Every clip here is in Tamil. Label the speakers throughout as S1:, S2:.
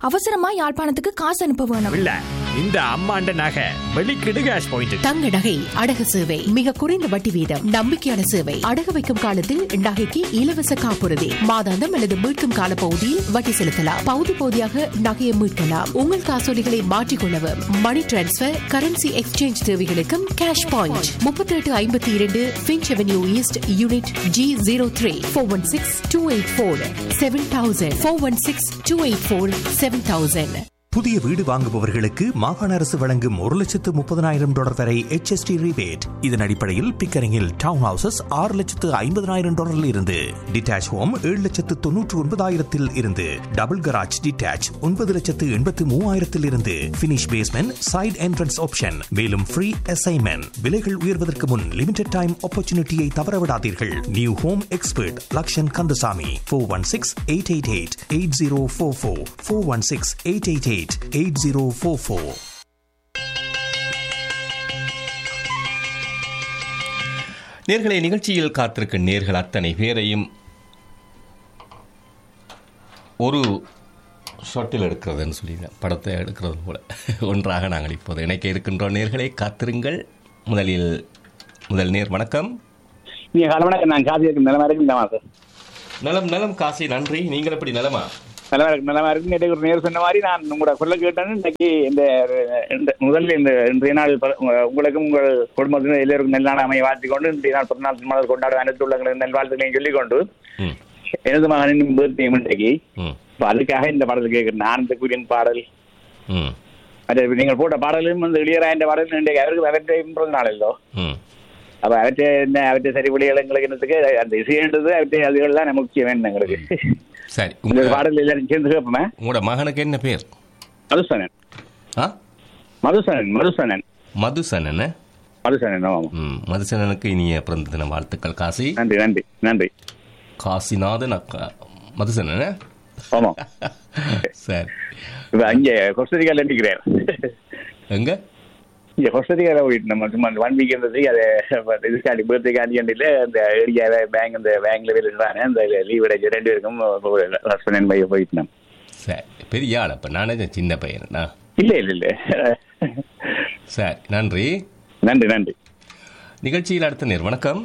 S1: அவசரமா யாழ்ப்பாணத்துக்கு காசு அனுப்ப வேணும்
S2: இல்ல இந்த அம்மாண்ட நகை வெளிக்கிடு கேஷ் பாயிண்ட்
S3: தங்க நகை அடகு சேவை மிக குறைந்த வட்டி வீதம் நம்பிக்கையான சேவை அடகு வைக்கும் காலத்தில் நகைக்கு இலவச காப்புறுதி மாதாந்தம் அல்லது மீட்கும் கால பகுதியில் வட்டி செலுத்தலாம் பகுதி பகுதியாக நகையை மீட்கலாம் உங்கள் காசோலிகளை மாற்றிக்கொள்ளவும் மணி டிரான்ஸ்பர் கரன்சி எக்ஸ்சேஞ்ச் தேவைகளுக்கும் கேஷ் பாயிண்ட் முப்பத்தி எட்டு ஐம்பத்தி இரண்டு Finch avenue east unit G zero three four one six two eight four seven thousand four one six two eight four seven thousand
S4: புதிய வீடு வாங்குபவர்களுக்கு மாகாண அரசு வழங்கும் ஒரு லட்சத்து முப்பதனாயிரம் டாலர் வரை HST rebate இதன் அடிப்படையில் பிக்கரிங்கில் டவுன் ஹவுசஸ் ஆறு லட்சத்து ஐம்பதனாயிரம் டாலரில் இருந்து டிட்டாச் ஹோம் ஏழு லட்சத்து தொன்னூற்று ஒன்பதாயிரத்தில் இருந்து டபுள் கராஜ் டிட்டாச் ஒன்பது லட்சத்து எண்பத்து மூவாயிரத்தில் இருந்து finish basement side entrance option மேலும் ஃப்ரீ அசைன்மெண்ட் விலைகள் உயர்வதற்கு முன் லிமிடெட் டைம் ஆப்பர்ச்சுனிட்டியை தவறவிடாதீர்கள் new home expert Lakshan Kandasamy four one six eight eight eight eight zero four four four one six eight eight eight eight zero four four
S5: நேர்களை நிகழ்ச்சியில் காத்திருக்கும் நேர்கள் அத்தனை பேரையும் ஒரு ஷாட்டில் எடுக்கிறதுன்னு சொல்லி படத்தை எடுக்கிறது போல ஒன்றாக நாங்கள் இப்போது இணைக்க இருக்கின்றோம் நேர்களை காத்திருங்கள் முதலில் முதல் நேர் வணக்கம்
S6: நீங்க கால வணக்கம் நான் காசி இருக்கு நிலமா இருக்கு நிலமா சார்
S5: நலம் நலம் காசி நன்றி நீங்கள் எப்படி நலமா
S6: நிலமா இருக்கு நிலமா இருக்கு நேற்று ஒரு நேர் சொன்ன மாதிரி நான் உங்களோட குரலை கேட்டேன்னு இன்னைக்கு இந்த இந்த முதல்ல இந்த இன்றைய நாள் ப- உங்களுக்கும் உங்கள் குடும்பத்தினர் எல்லோருக்கும் நல்லான அமைய வாழ்த்திக் கொண்டு இன்றைய நாள் பிறநாள் திருமணம் கொண்டாட அனைத்து உள்ளங்களுக்கு நல்வாழ்த்துக்களையும் சொல்லிக்கொண்டு
S5: ம்
S6: எனது மகனின் பர்த்டே இன்றைக்கு
S5: ம்
S6: இப்ப அதுக்காக இந்த பாடல் கேட்கிறேன் ஆனந்த குரியன் பாடல்
S5: ம்
S6: மற்ற நீங்கள் போட்ட பாடலும் இந்த இளையராயன்ற பாடல் இன்றைக்கு அவருக்கு அவற்றை பிறந்த நாள் இல்லோ
S5: ம்
S6: அப்ப அவற்றை என்ன அவற்றை சரி விளையாட எங்களுக்கு என்னத்துக்கு அந்த இசைன்றது அவற்றை அதுகள் தான் முக்கியம் வேணும் எங்களுக்கு
S5: சரி
S6: இந்த
S5: உங்க
S6: பாடல் எல்லாரும் சேர்ந்து கேட்போமே
S5: உங்களோட மகனுக்கு என்ன பேர்
S6: மதுசனன்
S5: ஆ
S6: மதுசனன் மதுசனன்
S5: மதுசனன்
S6: மதுசனன் ஆமாம்
S5: ம் மதுசனனுக்கு இனிய பிறந்த தின வாழ்த்துக்கள் காசி
S6: நன்றி நன்றி நன்றி
S5: காசிநாதன் அக்கா மதுசனன்
S6: ஆமாம்
S5: சரி
S6: இப்ப அங்கே கொஸ்டரிக்கால நிற்கிறேன்
S5: எங்க
S6: இங்க கொஸ்டரிக்கால போயிட்டு நம்ம சும்மா ஒன் வீக் இருந்தது அதை இதுக்காண்டி பர்த்டே காண்டியில் அந்த ஏரியாவை பேங்க் அந்த பேங்க்ல வேலை இருக்கானே அந்த லீவ் கிடைச்சி ரெண்டு பேருக்கும் ஹஸ்பண்ட் அண்ட் பையன் போயிட்டு நான்.
S5: சரி பெரிய ஆள் அப்போ நானே சின்ன பையனா
S6: இல்ல இல்ல இல்ல
S5: சரி நன்றி
S6: நன்றி நன்றி
S5: நிகழ்ச்சியில் அடுத்த நேர் வணக்கம்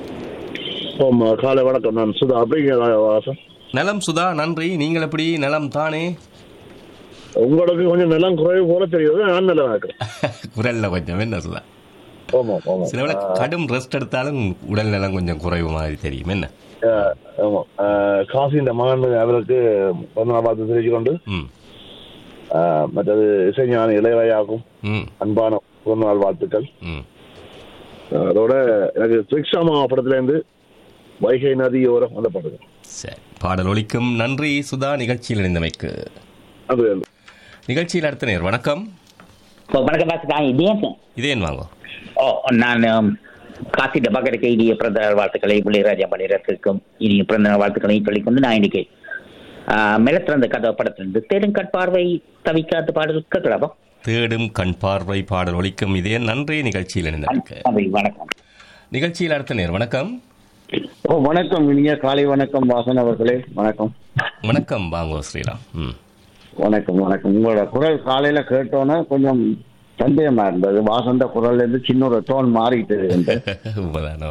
S7: ஆமா காலை வணக்கம் நான் சுதா அப்படிங்கிற வாசம்
S5: நலம் சுதா நன்றி நீங்கள் எப்படி நலம் தானே
S7: உங்களுக்கு கொஞ்சம் நிலம் குறைவு போல தெரியுது நான் நிலம் இருக்கிறேன்
S5: குரல்ல கொஞ்சம் என்ன சுதா
S7: ஆமா ஆமா
S5: சில வேளை கடும் ரெஸ்ட் எடுத்தாலும் உடல் நலம் கொஞ்சம் குறைவு மாதிரி தெரியும் என்ன
S7: ஆஹ், ஆமா ஆஹ், காசி இந்த மகன் அவருக்கு பிறந்த நாள் பார்த்து தெரிவிச்சு கொண்டு
S5: ம்
S7: ஆஹ், மற்றது இசைஞான இளையவையாகும்
S5: ம்
S7: அன்பான பிறந்த நாள் வாழ்த்துக்கள்
S5: ம்
S7: ஆஹ், அதோட எனக்கு திரிக்ஷாமா படத்துல வைகை நதியோரம் அந்த பாடுங்க
S5: சரி பாடல் ஒலிக்கும் நன்றி சுதா நிகழ்ச்சியில் இணைந்தமைக்கு
S7: அது
S5: நிகழ்ச்சியில் அடுத்த நேர் வணக்கம்
S8: ஓ, வணக்கம் டாக்டர் நான் இதேன்
S5: இதேன் வாங்கோ
S8: ஓ நான் um, காசி டபாக்கருக்கு இனிய பிறந்த நாள் வாழ்த்துக்களை இளையராஜா மணிரத்திற்கும் இனிய பிறந்த நாள் வாழ்த்துக்களை சொல்லிக்கொண்டு நான் இன்னைக்கு மெலத்திறந்த கதை படத்திலிருந்து தேடுங்கட் பார்வை தவிக்காத பாடல் கேட்கலாமா
S5: தேடும் கண் பார்வை பாடல் ஒலிக்கும் இதே நன்றி நிகழ்ச்சியில் இணைந்தமைக்கு
S8: நன்றி வணக்கம்
S5: நிகழ்ச்சியில் அடுத்த நேர் வணக்கம்
S9: ஓ வணக்கம் இனிய காலை வணக்கம் வாசன் அவர்களே வணக்கம்
S5: வணக்கம் வாங்கோ ஸ்ரீராம் ம்
S9: வணக்கம் வணக்கம் உங்களோட குரல் காலையில கேட்டோன்னே கொஞ்சம் சந்தேகமா இருந்தது வாசந்த குரல்ல இருந்து சின்ன ஒரு டோன் மாறிட்டு இருந்து
S5: உண்மைதானோ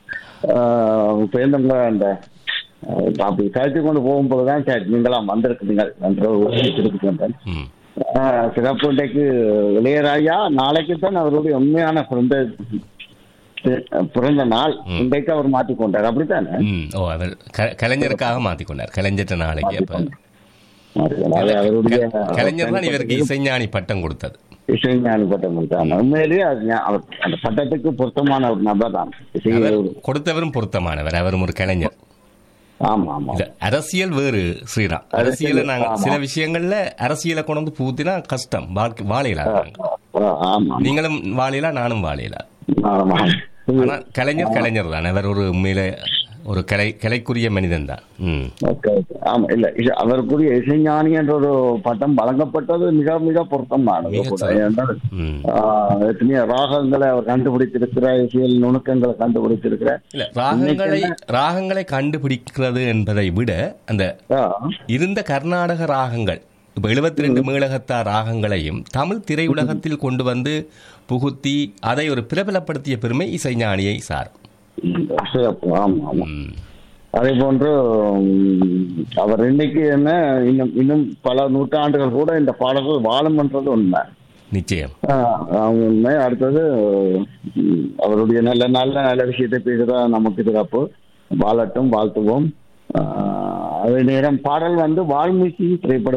S9: இப்ப இருந்தவங்க அந்த அஹ், அப்படி கழித்து கொண்டு போகும்போதுதான் சரி நீங்களாம் வந்திருக்கிறீங்க என்ற ஒரு திருப்பி வந்தேன்
S5: ம்
S9: அஹ், சிறப்பு இன்றைக்கு இளையராஜா நாளைக்கு தான் அவருடைய உண்மையான பிறந்த பிறந்த நாள் இன்றைக்கு அவர் மாற்றிக்கொண்டார் அப்படித்தானே
S5: ம் ஓ அவர் க- கலைஞருக்காக மாத்திக்கொண்டார் கலைஞர்ட்ட நாளைக்கு அப்ப
S9: அதனால அவருடைய
S5: கலைஞர் தான் இவருக்கு இசைஞானி பட்டம் கொடுத்தது
S9: இசைஞானி பட்டம் கொடுத்தாங்க உண்மையிலேயே அது ஞா- அவர் அந்த பட்டத்துக்கு பொருத்தமான ஒரு நபர் தான் இசை
S5: அவர் கொடுத்தவரும் பொருத்தமானவர் அவரும் ஒரு கலைஞர்
S9: ஆமா ஆமா
S5: இல்ல, அரசியல் வேறு ஸ்ரீராம் அரசியல நாங்க சில விஷயங்கள்ல அரசியலை கொண்டு வந்து பூத்தினா கஷ்டம் வாழ்க்கை வாழையில
S9: ஆமா
S5: நீங்களும் வாழையில நானும் வாழையில
S9: ஆமா
S5: ஆனா கலைஞர் கலைஞர் தான் அவர் ஒரு உண்மையில ஒரு கலை கலைக்குரிய மனிதன் தான் ம்
S9: ஓகே, ஓகே. ஆமா இல்ல இசை- அவருக்குரிய இசைஞானி என்ற ஒரு பட்டம் வழங்கப்பட்டது மிக மிக பொருத்தமானது
S5: மிகச்
S9: கூட.
S5: சிறப்பு.
S9: ஏனென்றால்,
S5: ம்.
S9: ஆஹ், எத்தனையோ ராகங்களை அவர் கண்டுபிடித்திருக்கிறார் இசையில் நுணுக்கங்களை கண்டுபிடித்திருக்கிறார்
S5: இல்ல ராகங்களை ராகங்களை கண்டுபிடிக்கிறது என்பதை விட அந்த
S9: ஆஹ்,
S5: இருந்த கர்நாடக ராகங்கள் இப்போ எழுபத்தி ரெண்டு மேலகத்தார் ராகங்களையும் தமிழ் திரையுலகத்தில் கொண்டு வந்து புகுத்தி அதை ஒரு பிரபலப்படுத்திய பெருமை இசைஞானியை சார்
S9: சிறப்பு ஆமா ஆமா அதே போன்று உம், அவர் இன்னைக்கு என்ன இன்னும் இன்னும் பல நூற்றாண்டுகள் கூட இந்த பாடல்கள் வாழும்ன்றது உண்மை
S5: நிச்சயம்
S9: ஆஹ், அவங்க உண்மை அடுத்தது உம், அவருடைய நல்ல நல்ல நல்ல விஷயத்தை பேசுறதா நமக்கு சிறப்பு வாழட்டும் வாழ்த்துவோம் ஆஹ், அதே நேரம் பாடல் வந்து வால்மீகி திரைப்பட